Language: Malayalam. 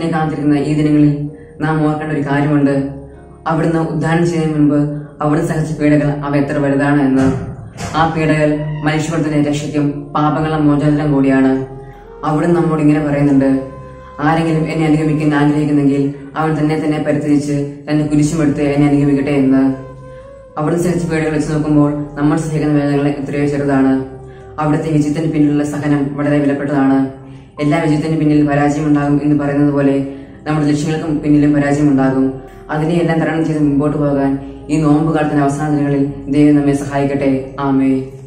ക്രിസ്തുവിനെ കാത്തിരിക്കുന്ന ഈ ദിനങ്ങളിൽ നാം ഓർക്കേണ്ട ഒരു കാര്യമുണ്ട് അവിടുന്ന് ഉദ്ധാനം ചെയ്യുന്നതിന് മുൻപ് അവിടുന്ന് സഹിച്ച പീഡകൾ അവ എത്ര വലുതാണ് എന്ന് ആ പീഡകൾ മനുഷ്യവർദ്ധന്റെ രക്ഷയ്ക്കും പാപങ്ങളുടെ മോചനം കൂടിയാണ് അവിടുന്ന് നമ്മോട് ഇങ്ങനെ പറയുന്നുണ്ട് ആരെങ്കിലും എന്നെ അനുഗമിക്കാൻ ആഗ്രഹിക്കുന്നെങ്കിൽ അവൻ തന്നെ തന്നെ പരിത്യജിച്ച് തന്റെ കുരിശുമെടുത്ത് എന്നെ അനുഗമിക്കട്ടെ എന്ന് അവിടുന്ന് സഹിച്ച പീഡകൾ വെച്ച് നോക്കുമ്പോൾ നമ്മൾ സഹിക്കുന്ന വേദനകൾ എത്രയോ ചെറുതാണ് അവിടുത്തെ വിജയത്തിന് പിന്നിലുള്ള സഹനം വളരെ വിലപ്പെട്ടതാണ് എല്ലാ വിജയത്തിന് പിന്നിൽ പരാജയമുണ്ടാകും എന്ന് പറയുന്നത് പോലെ നമ്മുടെ ലക്ഷ്യങ്ങൾക്കും പിന്നിലും പരാജയമുണ്ടാകും അതിനെ എല്ലാം തരണം ചെയ്ത് മുമ്പോട്ട് പോകാൻ ഈ നോമ്പ് കാലത്തിന്റെ അവസാന ദിനങ്ങളിൽ ദൈവം നമ്മെ സഹായിക്കട്ടെ ആമേ